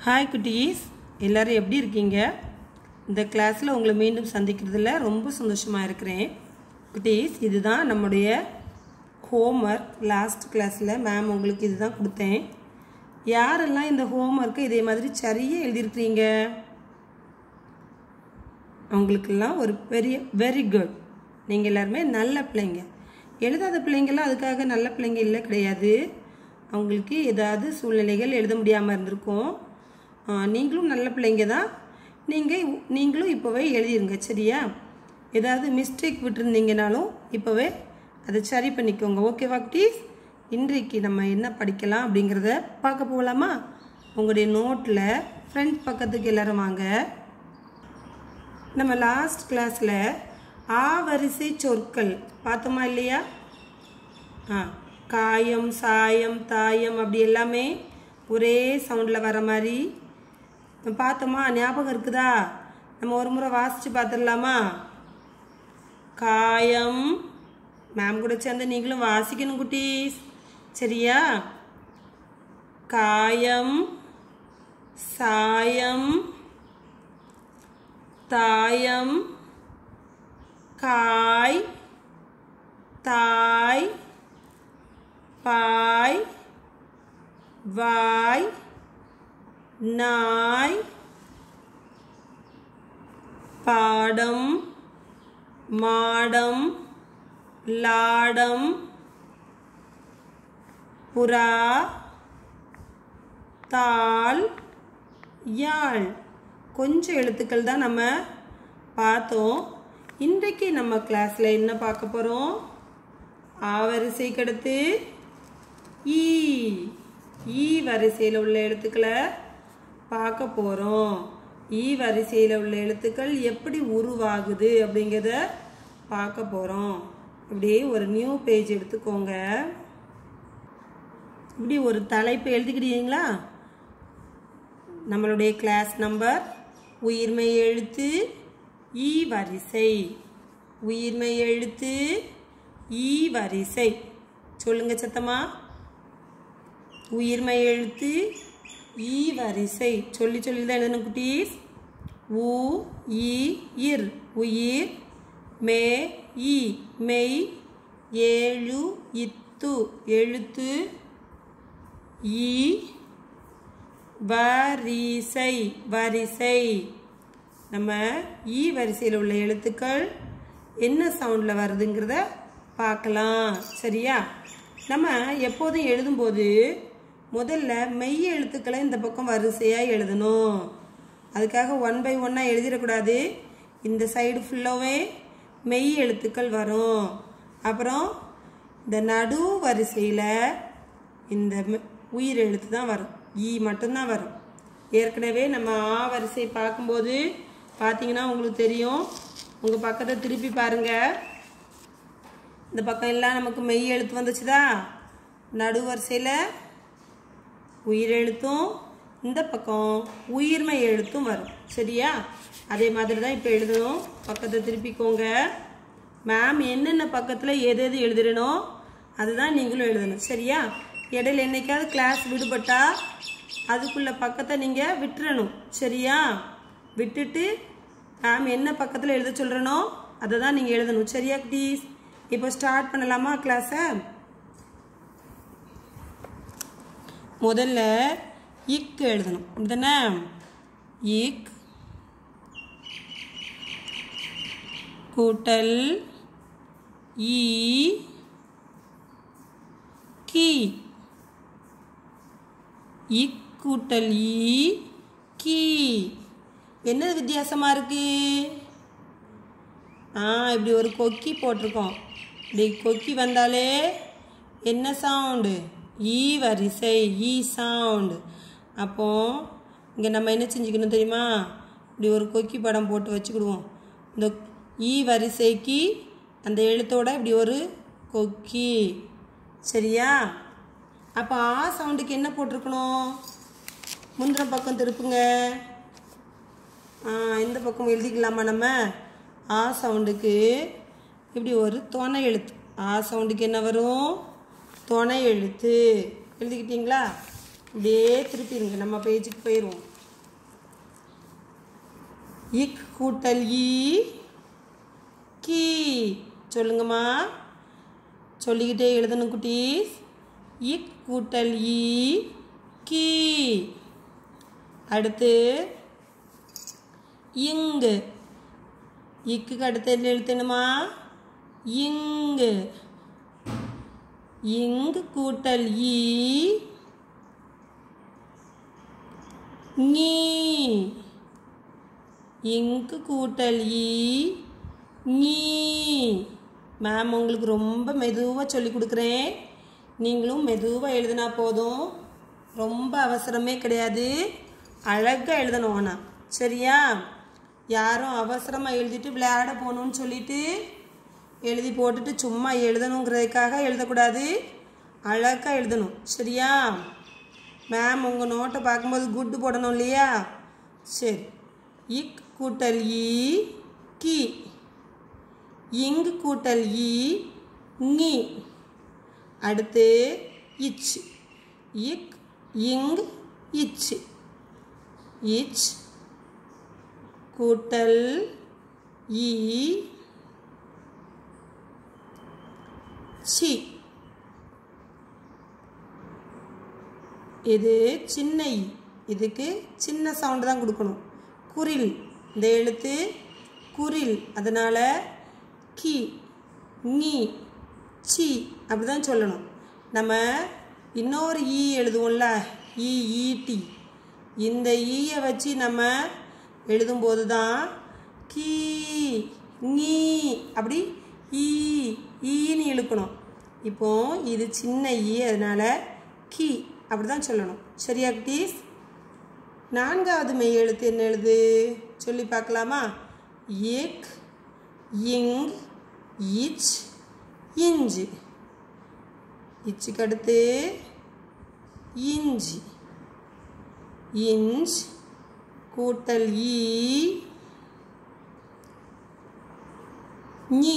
hi குட்டீஸ் எல்லாரும் எப்படி இருக்கீங்க இந்த கிளாஸில் உங்களை மீண்டும் சந்திக்கிறதுல ரொம்ப சந்தோஷமாக இருக்கிறேன் குட்டீஸ் இதுதான் நம்முடைய ஹோம்ஒர்க் லாஸ்ட் கிளாஸில் மேம் உங்களுக்கு இதுதான் கொடுத்தேன் யாரெல்லாம் இந்த ஹோம்ஒர்க்கை இதே மாதிரி சரியாக எழுதியிருக்கிறீங்க அவங்களுக்கெல்லாம் ஒரு பெரிய வெரி குட் நீங்கள் எல்லாருமே நல்ல பிள்ளைங்க எழுதாத பிள்ளைங்களாம் அதுக்காக நல்ல பிள்ளைங்க இல்லை கிடையாது அவங்களுக்கு ஏதாவது சூழ்நிலைகள் எழுத முடியாமல் இருந்திருக்கும் ஆ, நீங்களும் நல்ல பிள்ளைங்க தான் நீங்கள் நீங்களும் இப்போவே எழுதிருங்க சரியா ஏதாவது மிஸ்டேக் விட்டுருந்தீங்கனாலும் இப்போவே அதை சரி பண்ணிக்கோங்க ஓகேவா குட்டீஸ் இன்றைக்கு நம்ம என்ன படிக்கலாம் அப்படிங்கிறத பார்க்க போகலாமா உங்களுடைய நோட்டில் ஃப்ரண்ட் பக்கத்துக்கு எல்லாரும் வாங்க நம்ம லாஸ்ட் கிளாஸில் ஆ வரிசை சொற்கள் பார்த்தோமா இல்லையா ஆ காயம் சாயம் தாயம் அப்படி எல்லாமே ஒரே சவுண்டில் வர மாதிரி நம்ம பார்த்தோமா ஞாபகம் இருக்குதா நம்ம ஒரு முறை வாசித்து பார்த்துடலாமா காயம் மேம் கூட சேர்ந்து நீங்களும் வாசிக்கணும் குட்டீஸ் சரியா காயம் சாயம் தாயம் காய் தாய் பாய் வாய் நாய் பாடம் மாடம் லாடம் புறா தாள் யாழ் கொஞ்சம் எழுத்துக்கள் தான் நம்ம பார்த்தோம் இன்றைக்கு நம்ம கிளாஸில் என்ன பார்க்க போகிறோம் ஆ வரிசைக்கு அடுத்து ஈ ஈ வரிசையில் உள்ள எழுத்துக்களை பார்க்க போகிறோம் ஈ வரிசையில் உள்ள எழுத்துக்கள் எப்படி உருவாகுது அப்படிங்கிறத பார்க்க போகிறோம் அப்படியே ஒரு நியூ பேஜ் எடுத்துக்கோங்க இப்படி ஒரு தலைப்பு எழுதிக்கிட்டீங்களா நம்மளுடைய கிளாஸ் நம்பர் உயிர்மை எழுத்து ஈ வரிசை உயிர்மை எழுத்து ஈ வரிசை சொல்லுங்க சத்தமா உயிர்மை எழுத்து ஈ வரிசை சொல்லி சொல்லி தான் எழுதணும் குட்டீஸ் உ இ இர் உயிர் மே இ மெய் ஏழு இத்து எழுத்து ஈ வரிசை வரிசை நம்ம ஈ வரிசையில் உள்ள எழுத்துக்கள் என்ன சவுண்டில் வருதுங்கிறத பார்க்கலாம் சரியா நம்ம எப்போதும் எழுதும்போது முதல்ல மெய் எழுத்துக்களை இந்த பக்கம் வரிசையாக எழுதணும் அதுக்காக ஒன் பை ஒன்னாக எழுதிடக்கூடாது இந்த சைடு ஃபுல்லாகவே மெய் எழுத்துக்கள் வரும் அப்புறம் இந்த நடு வரிசையில் இந்த மெ- உயிர் எழுத்து தான் வரும் ஈ மட்டும்தான் வரும் ஏற்கனவே நம்ம ஆ வரிசை பார்க்கும்போது பார்த்தீங்கன்னா உங்களுக்கு தெரியும் உங்கள் பக்கத்தை திருப்பி பாருங்க இந்த பக்கம் எல்லாம் நமக்கு மெய் எழுத்து வந்துச்சுதா நடு வரிசையில் உயிர் எழுத்தும் இந்த பக்கம் உயிர்மை எழுத்தும் வரும் சரியா அதே மாதிரி தான் இப்போ எழுதணும் பக்கத்தை திருப்பிக்கோங்க மேம் என்னென்ன பக்கத்தில் எது எது எழுதுறனோ அதுதான் நீங்களும் எழுதணும் சரியா இடையில என்னைக்காவது கிளாஸ் விடுபட்டா அதுக்குள்ள பக்கத்தை நீங்கள் விட்டுறணும் சரியா விட்டுட்டு மேம் என்ன பக்கத்தில் எழுத சொல்கிறனோ அதை தான் நீங்கள் எழுதணும் சரியா ப்ளீஸ் இப்போ ஸ்டார்ட் பண்ணலாமா கிளாஸை முதல்ல இக் எழுதணும் அப்படிதானே இக் கூட்டல் ஈ கி இக் கூட்டல் ஈ கி என்ன வித்தியாசமா இருக்கு ஆ இப்படி ஒரு கொக்கி போட்டிருக்கோம் இப்படி கொக்கி வந்தாலே என்ன சவுண்டு ஈ வரிசை ஈ சவுண்டு அப்போ இங்கே நம்ம என்ன செஞ்சுக்கணும் தெரியுமா இப்படி ஒரு கொக்கி படம் போட்டு வச்சுக்கிடுவோம் இந்த ஈ வரிசைக்கு அந்த எழுத்தோட இப்படி ஒரு கொக்கி சரியா அப்போ ஆ சவுண்டுக்கு என்ன போட்டிருக்கணும் முந்திர பக்கம் திருப்புங்க ஆ, இந்த பக்கம் எழுதிக்கலாமா நம்ம ஆ சவுண்டுக்கு இப்படி ஒரு துணை எழுத்து ஆ சவுண்டுக்கு என்ன வரும் துணை எழுத்து எழுதிக்கிட்டீங்களா இப்படியே திருப்பிடுங்க நம்ம பேஜுக்கு போயிடுவோம் இக் கூட்டல் ஈ கீ சொல்லுங்கம்மா சொல்லிக்கிட்டே எழுதணும் குட்டீஸ் இக் கூட்டல் ஈ கீ அடுத்து இங்கு இக்குக்கு அடுத்து என்ன எழுத்தணுமா இங்கு இங்கு கூட்டல் ஈ நீ இங்கு கூட்டல் ஈ நீ மேம் உங்களுக்கு ரொம்ப மெதுவாக சொல்லி கொடுக்குறேன் நீங்களும் மெதுவாக எழுதினா போதும் ரொம்ப அவசரமே கிடையாது அழகாக எழுதணும் ஆனால் சரியா யாரும் அவசரமாக எழுதிட்டு விளையாட போகணுன்னு சொல்லிட்டு எழுதி போட்டுட்டு சும்மா எழுதணுங்கிறதுக்காக எழுதக்கூடாது அழகாக எழுதணும் சரியா மேம் உங்கள் நோட்டை பார்க்கும்போது குட்டு போடணும் இல்லையா சரி இக் கூட்டல் ஈ கி இங்கு கூட்டல் ஈ ngி அடுத்து இச் இக் இங் இச் இச் கூட்டல் ஈ சி இது சின்ன இ இதுக்கு சின்ன சவுண்டு தான் கொடுக்கணும் குரில் இந்த எழுத்து குரில் அதனால் கி நீ சி அப்படி தான் சொல்லணும் நம்ம இன்னொரு ஈ எழுதுவோம்ல ஈ ஈட்டி இந்த ஈயை வச்சு நம்ம எழுதும்போது தான் கீ நீ அப்படி ஈ ஈன்னு இழுக்கணும் இப்போ இது சின்ன ஈ அதனால் கி அப்படி தான் சொல்லணும் சரியா குட்டீஸ் நான்காவது மெய் எழுத்து என்ன எழுது சொல்லி பார்க்கலாமா ஏக் இங் இச் இஞ்சு இச்சுக்கு அடுத்து இஞ்சி இஞ்ச் கூட்டல் ஈ நீ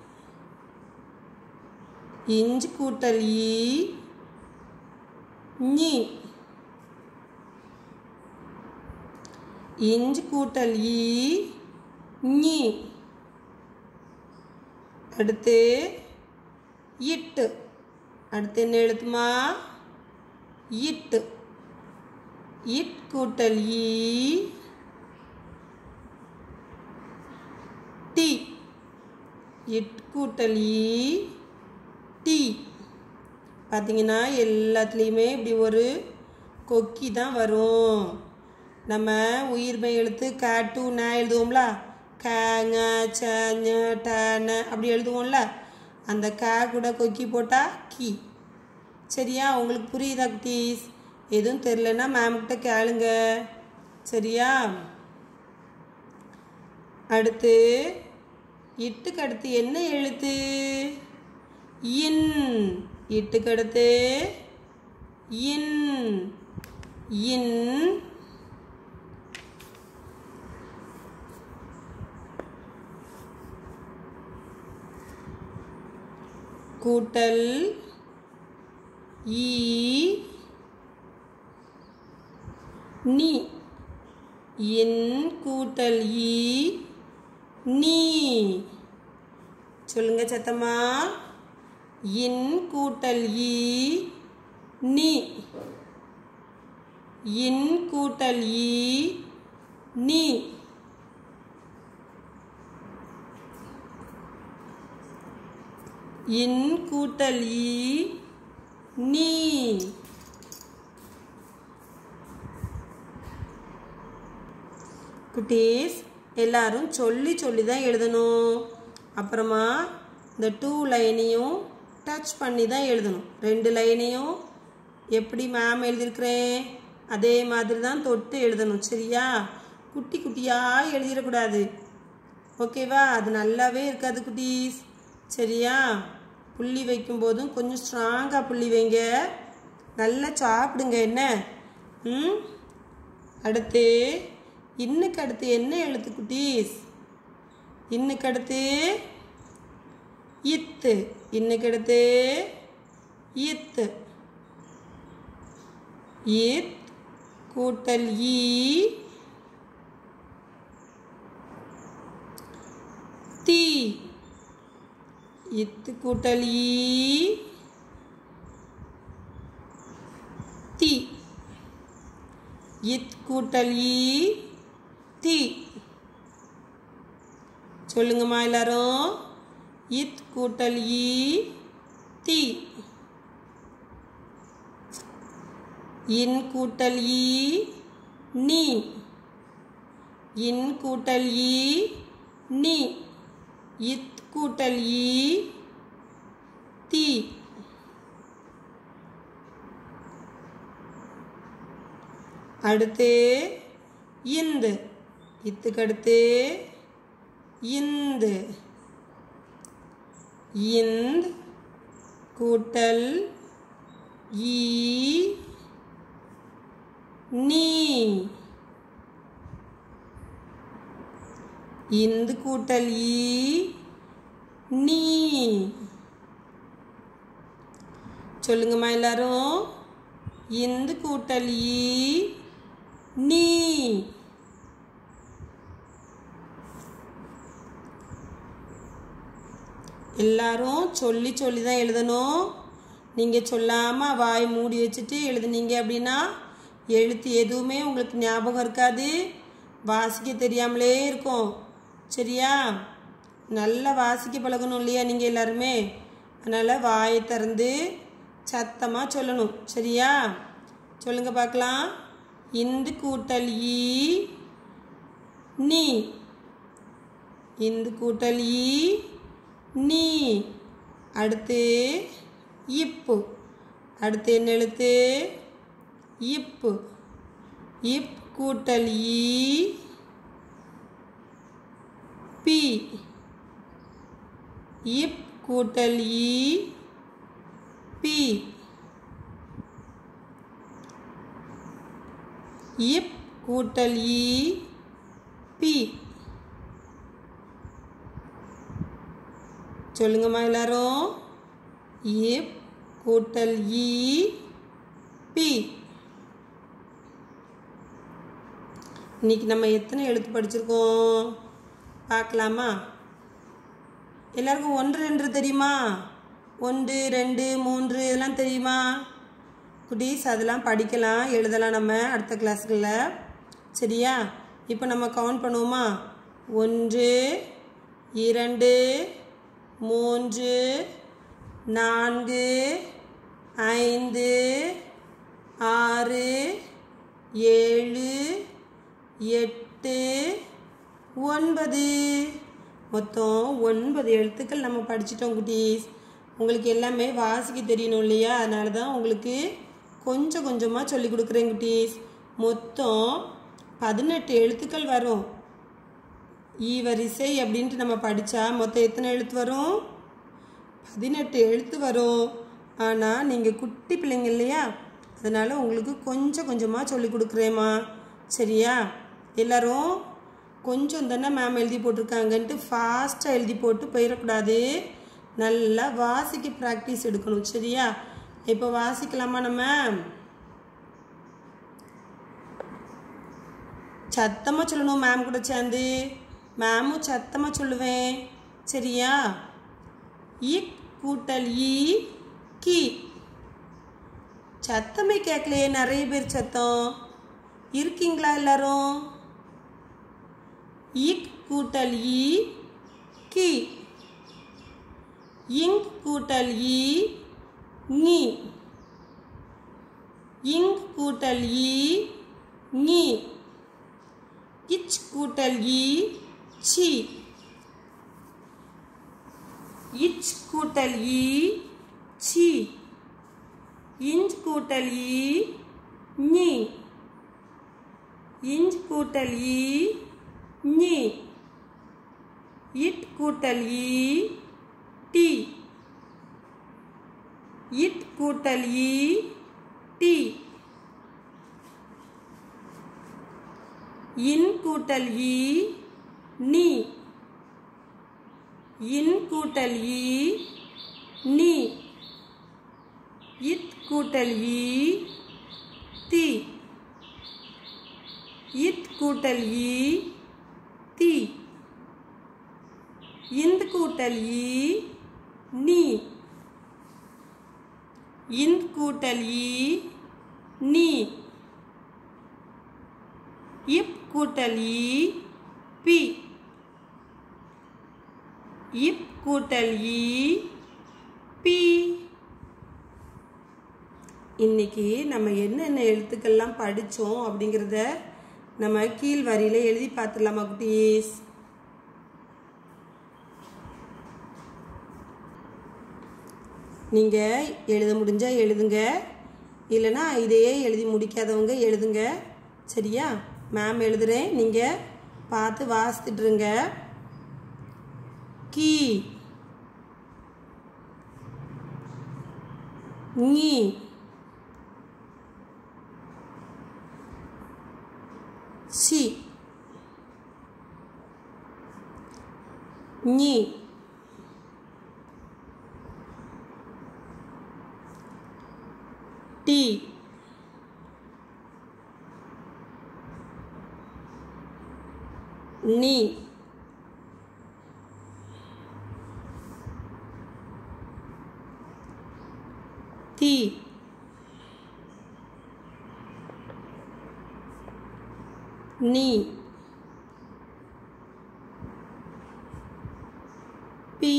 இஞ்ச் கூட்டல் ஈ நீ இஞ்ச் கூட்டல் ஈ நீ அடுத்து இட்டு அடுத்து என்ன எழுத்துமா இட்டு இட் கூட்டல் ஈ டி இட் கூட்டல் ஈ டி பார்த்தீங்கன்னா எல்லாத்துலேயுமே இப்படி ஒரு கொக்கி தான் வரும் நம்ம உயிர்மை எழுத்து க டு ந எழுதுவோம்ல க ங ச ஞ ட ந அப்படி எழுதுவோம்ல அந்த க கூட கொக்கி போட்டால் கி சரியா உங்களுக்கு புரியுதா குட்டீஸ் எதுவும் தெரிலன்னா மேம்கிட்ட கேளுங்க சரியா அடுத்து இட்டுக்கு அடுத்து என்ன எழுத்து இன் இட்டுக்கு அடுத்து இன் இன் கூட்டல் ஈ நீ இன் கூட்டல் ஈ நீ சொல்லுங்க சத்தம்மா இன் கூட்டல் ஈ நீ இன் கூட்டல் ஈ நீ இன் கூட்டல் ஈ நீ குட்டீஸ் எல்லாரும் சொல்லி சொல்லி தான் எழுதணும் அப்புறமா இந்த டூ லைனையும் டச் பண்ணி தான் எழுதணும் ரெண்டு லைனையும் எப்படி மேம் எழுதியிருக்கிறேன் அதே மாதிரி தான் தொட்டு எழுதணும் சரியா குட்டி குட்டியாக எழுதிடக்கூடாது ஓகேவா அது நல்லாவே இருக்காது குட்டீஸ் சரியா புள்ளி வைக்கும்போதும் கொஞ்சம் ஸ்ட்ராங்காக புள்ளி வைங்க நல்லா சாப்பிடுங்க என்ன ம் அடுத்து இன்னுக்கு அடுத்து என்ன எழுத்து குட்டீஸ் இன்னுக்கு அடுத்து இத்து இன்னுக்கு அடுத்து இத்து இத் கூட்டல் ஈ கூட்டல் ஈ தி இத் கூட்டல் ஈ தி சொல்லுங்கம்மா எல்லாரும் இத் கூட்டல் ஈ தி இன் கூட்டல் ஈ நீ இன் கூட்டல் ஈ நீ இத் கூட்டல் ஈ தி அடுத்து இந்து இத்துக்கு அடுத்து இந்து இந்த் கூட்டல் ஈ நீ இந்து கூட்டல் ஈ நீ சொல்லுங்கம்மா எல்லாரும் இந்து கூட்டல் ஈ நீ எல்லாரும் சொல்லி சொல்லி தான் எழுதணும் நீங்கள் சொல்லாமல் வாய் மூடி வச்சுட்டு எழுதுனீங்க அப்படின்னா எழுத்து எதுவுமே உங்களுக்கு ஞாபகம் இருக்காது வாசிக்க தெரியாமலே இருக்கும் சரியா நல்லா வாசிக்க பழகணும் இல்லையா நீங்கள் எல்லாருமே அதனால் வாயை திறந்து சத்தமாக சொல்லணும் சரியா சொல்லுங்க பார்க்கலாம் இந்து கூட்டல் ஈ நீ இந்து கூட்டல் ஈ நீ அடுத்து இப்பு அடுத்து என்ன எழுத்து இப்பு இப் கூட்டல் ஈ பி இப் கூட்டல் ஈ பி இப் கூட்டல் ஈ பி சொல்லுங்கம்மா எல்லாரும் இப் கூட்டல் ஈ பி இன்னைக்கு நம்ம எத்தனை எழுத்து படிச்சிருக்கோம் பார்க்கலாமா எல்லாருக்கும் ஒன்று ரெண்டு தெரியுமா ஒன்று ரெண்டு மூன்று இதெல்லாம் தெரியுமா குட்டீஸ் அதெல்லாம் படிக்கலாம் எழுதலாம் நம்ம அடுத்த கிளாஸ்களில் சரியா இப்போ நம்ம கவுண்ட் பண்ணுவோமா ஒன்று இரண்டு மூன்று நான்கு ஐந்து ஆறு ஏழு எட்டு ஒன்பது மொத்தம் ஒன்பது எழுத்துக்கள் நம்ம படிச்சிட்டோம் குட்டீஸ் உங்களுக்கு எல்லாமே வாசிக்க தெரியணும் இல்லையா அதனால தான் உங்களுக்கு கொஞ்சம் கொஞ்சமாக சொல்லி கொடுக்குறேன் குட்டீஸ் மொத்தம் பதினெட்டு எழுத்துக்கள் வரும் ஈ வரிசை அப்படின்ட்டு நம்ம படித்தா மொத்தம் எத்தனை எழுத்து வரும் பதினெட்டு எழுத்து வரும் ஆனால் நீங்கள் குட்டி பிள்ளைங்க இல்லையா அதனால் உங்களுக்கு கொஞ்சம் கொஞ்சமாக சொல்லி கொடுக்குறேம்மா சரியா எல்லாரும் கொஞ்சம் தானே மேம் எழுதி போட்டிருக்காங்கன்ட்டு ஃபாஸ்ட்டாக எழுதி போட்டு போயிடக்கூடாது நல்லா வாசிக்க ப்ராக்டிஸ் எடுக்கணும் சரியா இப்போ வாசிக்கலாமா நம்ம சத்தமாக சொல்லணும் மேம் கூட சேர்ந்து மேமும் சத்தமாக சொல்லுவேன் சரியா இக் கூட்டல் ஈ கி சத்தமே கேட்கலையே நிறைய பேர் சத்தம் இருக்கீங்களா எல்லாரும் இக் கூட்டல் ஈ கி இங் கூட்டல் ஈ நீ இங் கூட்டல் ஈ நீ இச் கூட்டல் ஈ சி இச் கூட்டல் ஈ சி இஞ்ச் கூட்டல் ஈ நீ இஞ்ச் கூட்டல் ஈ நீ இட் கூட்டல் ஈ டி இட் கூட்டல் ஈ டி இன் கூட்டல் ஈ நீ இன் கூட்டல் ஈ நீ இத் கூட்டல் ஈ தி இத் கூட்டல் ஈ தி இந்த் கூட்டல் ஈ நீ இன் கூட்டல் ஈ நீ இப் கூட்டல் ஈ பி இப் கூட்டல் ஈ பி இன்னைக்கு நம்ம என்னென்ன எழுத்துக்கள்லாம் படித்தோம் அப்படிங்கிறத நம்ம கீழ் வரியில எழுதி பார்த்துடலாமா குட்டீஸ் நீங்கள் எழுத முடிஞ்சால் எழுதுங்க இல்லைன்னா இதையே எழுதி முடிக்காதவங்க எழுதுங்க சரியா மேம் எழுதுகிறேன் நீங்கள் பார்த்து வாசித்துட்ருங்க கீ நீ சி நீ டி நீ தி நீ பி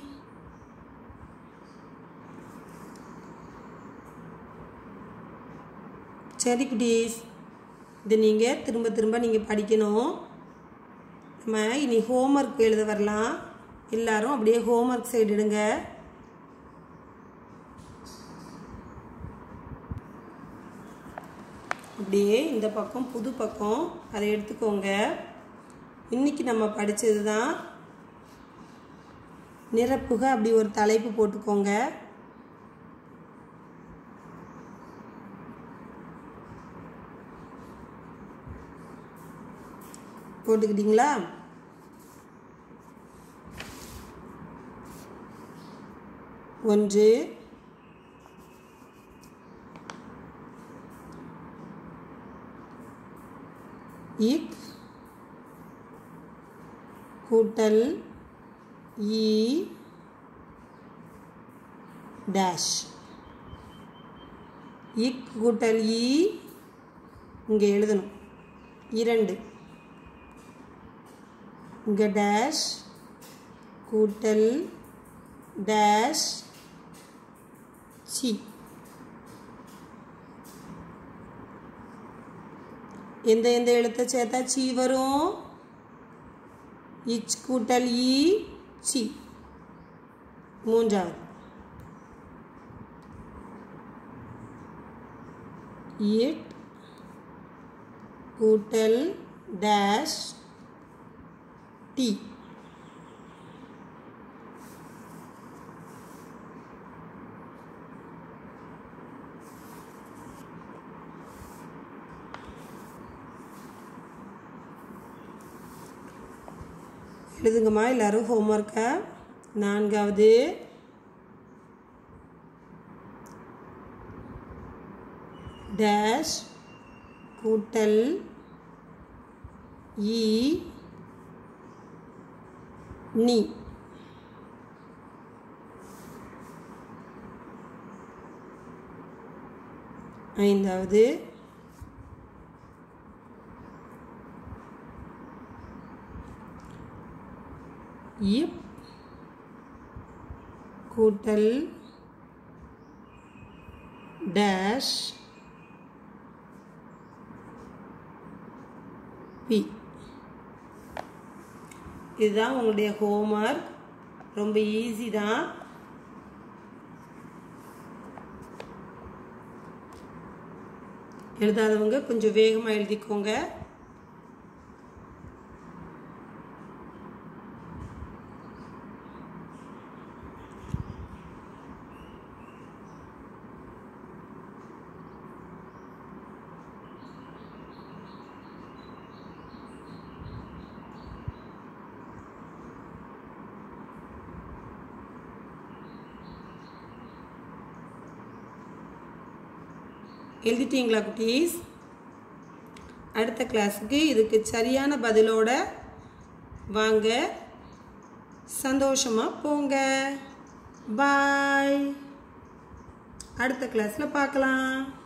சரி குட்டீஸ் இது நீங்கள் திரும்ப திரும்ப நீங்கள் படிக்கணும் நம்ம இனி ஹோம்ஒர்க் எழுத வரலாம் எல்லாரும் அப்படியே ஹோம்ஒர்க் சைடு எடுங்க அப்படியே இந்த பக்கம் புது பக்கம் அதை எடுத்துக்கோங்க இன்னைக்கு நம்ம படித்தது தான் நிரப்புக அப்படி ஒரு தலைப்பு போட்டுக்கோங்க போட்டுக்கிட்டீங்களா ஒன்று இக் கூட்டல் இ டேஷ் இக் கூட்டல் இ இங்கே எழுதணும் இரண்டு இங்கே டேஷ் கூட்டல் டேஷ் சி எந்த எந்த எழுத்தை சேர்த்தா சி வரும் இச் கூட்டல் இ சி மூன்றாவது இட் கூட்டல் டேஷ் டி எழுதுங்கம்மா எல்லாரும் ஹோம்ஒர்க்கை நான்காவது டேஷ் கூட்டல் இ நீ ஐந்தாவது இப் கூட்டல் டேஷ் பி இதுதான் உங்களுடைய ஹோம்ஒர்க் ரொம்ப ஈஸி தான் எழுதாதவங்க கொஞ்சம் வேகமாக எழுதிக்கோங்க எழுதிட்டீங்களா குட்டீஸ் அடுத்த கிளாஸுக்கு இதுக்கு சரியான பதிலோட வாங்க சந்தோஷமாக போங்க பாய் அடுத்த கிளாஸில் பார்க்கலாம்